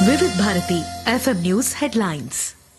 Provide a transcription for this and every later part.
వివిధ Bharati FM news headlines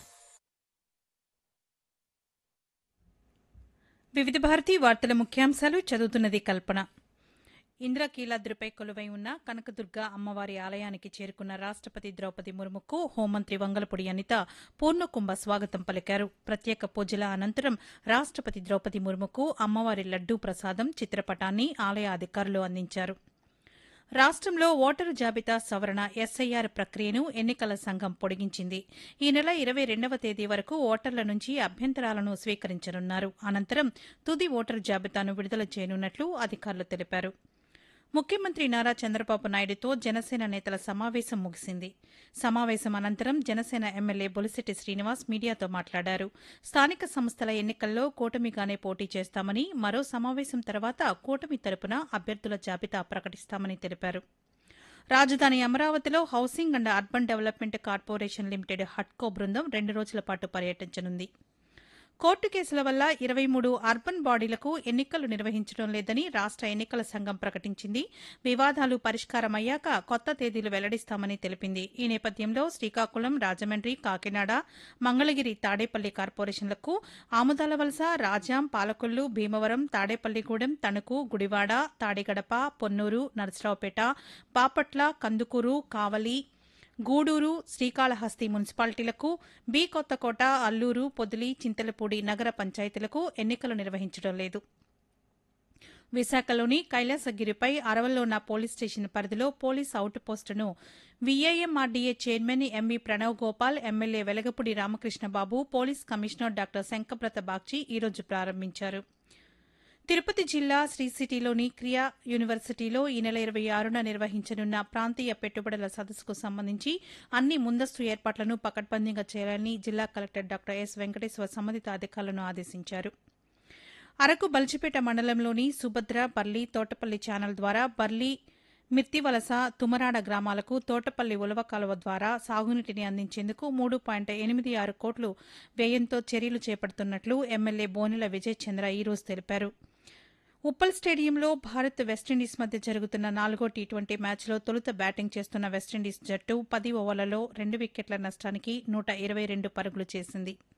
వివిధ భారతి వార్తల ముఖ్యాంశాలు చదువుతున్నది కల్పన ఇంద్రకీలాద్రిపై కొలువై ఉన్న కనకదుర్గ అమ్మవారి ఆలయానికి చేరుకున్న రాష్టపతి ద్రౌపది ముర్ముకు హోంమంత్రి వంగలపూడి అనిత పూర్ణకుంభ స్వాగతం పలికారు ప్రత్యేక పూజల అనంతరం రాష్టపతి ద్రౌపది ముర్ముకు అమ్మవారి లడ్డూ ప్రసాదం చిత్రపటాన్ని ఆలయ అధికారులు అందించారు రాష్ట్రంలో ఓటరు జాబితా సవరణ ఎస్ఐఆర్ ప్రక్రియను ఎన్నికల సంఘం పొడిగించింది ఈ నెల ఇరవై రెండవ తేదీ వరకు ఓటర్ల నుంచి అభ్యంతరాలను స్వీకరించనున్నారు అనంతరం తుది ఓటరు జాబితాను విడుదల చేయనున్నట్లు అధికారులు తెలిపారు ముఖ్యమంత్రి నారా చంద్రబాబు నాయుడుతో జనసేన నేతల సమావేశం ముగిసింది సమావేశం అనంతరం జనసేన ఎమ్మెల్యే బొలిశెట్టి శ్రీనివాస్ మీడియాతో మాట్లాడారు స్థానిక సంస్థల ఎన్నికల్లో కూటమిగానే పోటీ చేస్తామని మరో సమావేశం తర్వాత కూటమి తరపున అభ్యర్థుల జాబితా ప్రకటిస్తామని తెలిపారు రాజధాని అమరావతిలో housing and urban development corporation limited హట్కో బృందం రెండు రోజుల పాటు పర్యటించనుంది కోర్టు కేసుల వల్ల ఇరవై మూడు అర్బన్ బాడీలకు ఎన్నికలు నిర్వహించడం లేదని రాష్ట ఎన్నికల సంఘం ప్రకటించింది వివాదాలు పరిష్కారమయ్యాక కొత్త తేదీలు వెల్లడిస్తామని తెలిపింది ఈ నేపథ్యంలో శ్రీకాకుళం రాజమండ్రి కాకినాడ మంగళగిరి తాడేపల్లి కార్పొరేషన్లకు ఆముదాల వలస రాజాం పాలకొల్లు భీమవరం తాడేపల్లిగూడెం తణుకు గుడివాడ తాడిగడప పొన్నూరు నరసరావుపేట బాపట్ల కందుకూరు కావలి గూడూరు శ్రీకాళహస్తి మున్సిపాలిటీలకు బి కొత్తకోట అల్లూరు పొదిలి చింతలపూడి నగర పంచాయతీలకు ఎన్నికలు నిర్వహించడం లేదు విశాఖలోని కైలాసగిరిపై అరవల్లో ఉన్న పోలీస్ స్టేషన్ పరిధిలో పోలీస్ అవుట్ పోస్టును VMRDA chairman MV Pranav Gopal MLA Velagapudi Ramakrishnababu police commissioner doctor Shankhabrata Bagchi ఈరోజు ప్రారంభించారు తిరుపతి జిల్లా శ్రీ సిటీలోని క్రియా యూనివర్సిటీలో ఈ నెల ఇరవై ఆరున నిర్వహించనున్న ప్రాంతీయ పెట్టుబడుల సదస్సుకు సంబంధించి అన్ని ముందస్తు ఏర్పాట్లను పకడ్బందీగా చేయాలని జిల్లా కలెక్టర్ డాక్టర్ ఎస్ వెంకటేశ్వర సంబంధిత అధికారులను ఆదేశించారు అరకు బల్చిపేట మండలంలోని సుభద్ర బర్లి తోటపల్లి ఛానల్ ద్వారా బర్లి మిర్తివలస తుమరాడ గ్రామాలకు తోటపల్లి ఉలవ కాలువ ద్వారా సాగునీటిని అందించేందుకు మూడు పాయింట్ ఎనిమిది ఆరు కోట్లు వ్యయంతో చర్యలు చేపడుతున్నట్లు ఎమ్మెల్యే బోనెల విజయ్ చంద్ర ఈరోజు తెలిపారు ఉప్పల్ స్టేడియంలో భారత్ వెస్టిండీస్ మధ్య జరుగుతున్న నాలుగో టీ ట్వంటీ మ్యాచ్లో తొలుత బ్యాటింగ్ చేస్తున్న వెస్టిండీస్ జట్టు పది ఓవర్లలో రెండు వికెట్ల నష్టానికి నూట ఇరవై రెండు పరుగులు చేసింది